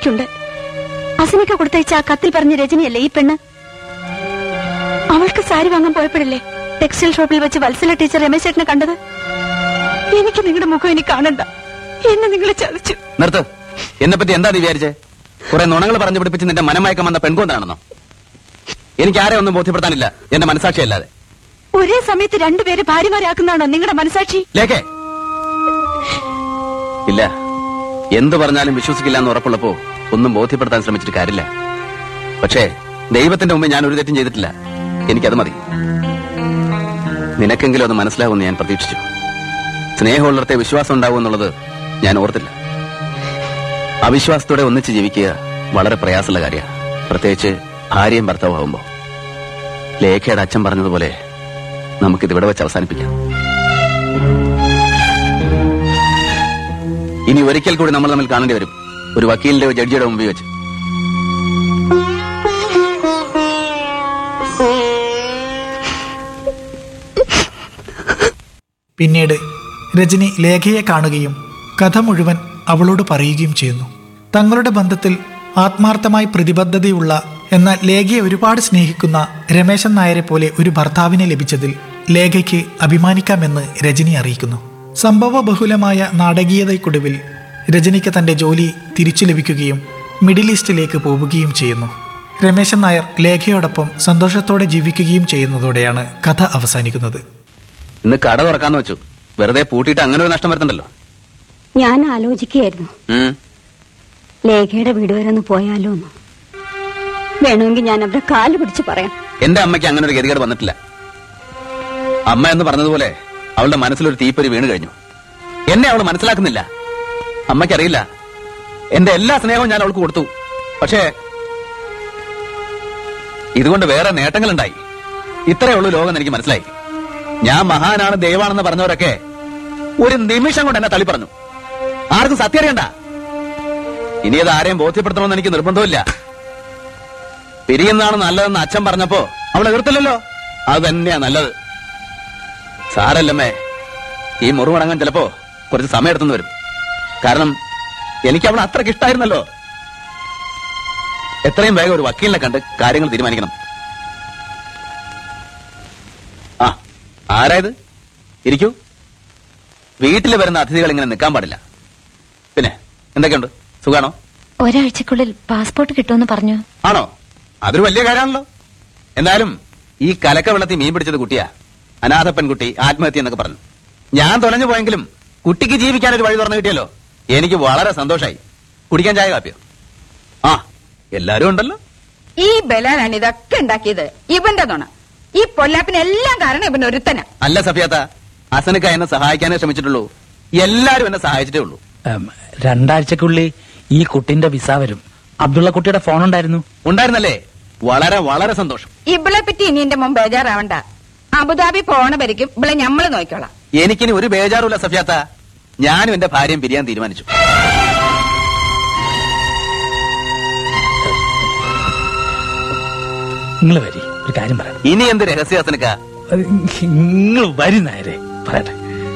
എനിക്കുണ്ട് അസിനൊക്കെ കൊടുത്തയച്ച ആ കത്തിൽ പറഞ്ഞ രജനിയല്ലേ ഈ പെണ്ണ് അവൾക്ക് സാരി വാങ്ങാൻ പോയപ്പോഴല്ലേ ടെക്സ്റ്റൈൽ ഷോപ്പിൽ വെച്ച് വത്സല ടീച്ചർ രമേശ് ചേട്ടനെ കണ്ടത് എനിക്ക് നിങ്ങളുടെ മുഖം ഇനി കാണണ്ട എന്നെ നിങ്ങൾ ചതിച്ചു നിർത്ത് എന്നെ പറ്റി എന്താ നീ വിചാരിച്ചേ കുറെ നുണകൾ പറഞ്ഞു പിടിപ്പിച്ച് നിന്റെ മനമയക്കം വന്ന പെൺകൊണ്ടാണെന്നോ എനിക്ക് ആരെ ഒന്നും ബോധ്യപ്പെടുത്താനില്ല എന്റെ മനസാക്ഷിയല്ലാതെ ഒരേ സമയത്ത് രണ്ടുപേര് ഭാര്യമാരാക്കുന്നതാണോ നിങ്ങളുടെ മനസാക്ഷി ലേഖേ ഇല്ല എന്തു പറഞ്ഞാലും വിശ്വസിക്കില്ല എന്ന് ഉറപ്പുള്ളപ്പോ ഒന്നും ബോധ്യപ്പെടുത്താൻ ശ്രമിച്ചിട്ട് കാര്യമില്ല പക്ഷേ ദൈവത്തിന്റെ മുമ്പ് ഞാൻ ഒരു തെറ്റും ചെയ്തിട്ടില്ല എനിക്കത് മതി നിനക്കെങ്കിലും അത് മനസ്സിലാവുമെന്ന് ഞാൻ പ്രതീക്ഷിച്ചു സ്നേഹമുള്ളിടത്തെ വിശ്വാസം ഉണ്ടാവും എന്നുള്ളത് ഞാൻ ഓർത്തില്ല അവിശ്വാസത്തോടെ ഒന്നിച്ച് ജീവിക്കുക വളരെ പ്രയാസമുള്ള കാര്യമാണ് പ്രത്യേകിച്ച് ഭാര്യയും ഭർത്താവും ആവുമ്പോ ലേഖയുടെ അച്ഛൻ പറഞ്ഞതുപോലെ നമുക്കിത് ഇവിടെ വെച്ച് അവസാനിപ്പിക്കാം ഇനി ഒരിക്കൽ കൂടി നമ്മൾ തമ്മിൽ കാണേണ്ടി വരും ഒരു വക്കീലിന്റെ ജഡ്ജിയുടെ മുമ്പിൽ വെച്ച് പിന്നീട് രജനി ലേഖയെ കാണുകയും കഥ മുഴുവൻ അവളോട് പറയുകയും ചെയ്യുന്നു തങ്ങളുടെ ബന്ധത്തിൽ ആത്മാർത്ഥമായി പ്രതിബദ്ധതയുള്ള എന്നാൽ ലേഖയെ ഒരുപാട് സ്നേഹിക്കുന്ന രമേശൻ നായരെ പോലെ ഒരു ഭർത്താവിനെ ലഭിച്ചതിൽ ലേഖയ്ക്ക് അഭിമാനിക്കാമെന്ന് രജനി അറിയിക്കുന്നു സംഭവ ബഹുലമായ നാടകീയതയ്ക്കൊടുവിൽ രജനിക്ക് തന്റെ ജോലി തിരിച്ചു ലഭിക്കുകയും മിഡിൽ ഈസ്റ്റിലേക്ക് പോവുകയും ചെയ്യുന്നു രമേശൻ നായർ ലേഖയോടൊപ്പം സന്തോഷത്തോടെ ജീവിക്കുകയും ചെയ്യുന്നതോടെയാണ് കഥ അവസാനിക്കുന്നത് ഇന്ന് കട തുറക്കാന്ന് വെച്ചു വെറുതെ പൂട്ടിയിട്ട് അങ്ങനെ ഒരു നഷ്ടം വരുന്നുണ്ടല്ലോ ഞാൻ ആലോചിക്കുകയായിരുന്നു ഉം. ലേഖയുടെ വീട് വരെ ഒന്ന് പോയാലോ എന്ന് വേണമെങ്കിൽ ഞാൻ അവരുടെ കാല് പിടിച്ച് പറയാം എന്റെ അമ്മയ്ക്ക് അങ്ങനെ ഒരു ഗതികേട് വന്നിട്ടില്ല അമ്മ എന്ന് പറഞ്ഞതുപോലെ അവളുടെ മനസ്സിലൊരു തീപ്പൊരി വീണ് കഴിഞ്ഞു എന്നെ അവൾ മനസ്സിലാക്കുന്നില്ല അമ്മയ്ക്കറിയില്ല എന്റെ എല്ലാ സ്നേഹവും ഞാൻ അവൾക്ക് കൊടുത്തു പക്ഷേ ഇതുകൊണ്ട് വേറെ നേട്ടങ്ങളുണ്ടായി ഇത്രയേ ഉള്ളൂ ലോകം എന്ന് എനിക്ക് മനസ്സിലായി ഞാൻ മഹാനാണ് ദൈവാണെന്ന് പറഞ്ഞവരൊക്കെ ഒരു നിമിഷം കൊണ്ട് എന്നെ തള്ളി പറഞ്ഞു ആർക്കും സത്യം അറിയണ്ട ഇനി അത് ആരെയും ബോധ്യപ്പെടുത്തണമെന്ന് എനിക്ക് നിർബന്ധമില്ല പിരിയുന്നതാണ് നല്ലതെന്ന് അച്ഛൻ പറഞ്ഞപ്പോ അവൾ എതിർത്തില്ലല്ലോ അത് തന്നെയാ നല്ലത് സാരല്ലമ്മേ ഈ മുറിവടങ്ങാൻ ചിലപ്പോ കുറച്ച് സമയം എടുത്തെന്ന് വരും കാരണം എനിക്ക് അവൾ അത്രയ്ക്ക് ഇഷ്ടായിരുന്നല്ലോ എത്രയും വേഗം ഒരു വക്കീലിനെ കണ്ട് കാര്യങ്ങൾ തീരുമാനിക്കണം ആ ആരായത് ഇരിക്കൂ വീട്ടിൽ വരുന്ന അതിഥികൾ ഇങ്ങനെ നിൽക്കാൻ പാടില്ല പിന്നെ എന്തൊക്കെയുണ്ട് സുഖാണോ ഒരാഴ്ചക്കുള്ളിൽ പാസ്പോർട്ട് കിട്ടുമെന്ന് പറഞ്ഞു ആണോ അതൊരു വലിയ കാര്യമാണല്ലോ എന്നാലും ഈ കലക്ക വെള്ളത്തിൽ മീൻ പിടിച്ചത് കുട്ടിയാ അനാഥ പെൺകുട്ടി ആത്മഹത്യ എന്നൊക്കെ പറഞ്ഞു ഞാൻ തുലഞ്ഞു പോയെങ്കിലും കുട്ടിക്ക് ജീവിക്കാൻ ഒരു വഴി തുറന്നു കിട്ടിയല്ലോ എനിക്ക് വളരെ സന്തോഷായി കുടിക്കാൻ ചായ കാപ്പിയോ ആ എല്ലാരും ഉണ്ടല്ലോ ഈ ബലാലാണ് ഇതൊക്കെ ഉണ്ടാക്കിയത് ഇവന്റെ നുണ ഈ പൊല്ലാപ്പിന് എല്ലാം കാരണം ഇവൻ ഒരുത്തന അല്ല സഫിയാത്ത അസനക്ക എന്നെ സഹായിക്കാനേ ശ്രമിച്ചിട്ടുള്ളൂ എല്ലാരും എന്നെ സഹായിച്ചിട്ടേ ഉള്ളൂ ഉം, രണ്ടാഴ്ചക്കുള്ളിൽ ഈ കുട്ടിന്റെ വിസ വരും അബ്ദുള്ള കുട്ടിയുടെ ഫോൺ ഉണ്ടായിരുന്നു ഉണ്ടായിരുന്നല്ലേ വളരെ വളരെ സന്തോഷം ഇവളെ പറ്റി ഇനി എന്റെ മുമ്പ് ബേജാറാവണ്ട അബുദാബി പോണ വരയ്ക്കും ഇവളെ ഞമ്മള് നോക്കിക്കോളാം എനിക്കിനി ഒരു ബേജാറുമില്ല സഫിയാത്ത ഞാനും എന്റെ ഭാര്യയും പിരിയാൻ തീരുമാനിച്ചു നിങ്ങൾ വരി ഒരു കാര്യം പറയാം ഇനി എന്ത് രഹസ്യ അസനക്ക നിങ്ങൾ വരി നേരെ പറയട്ടെ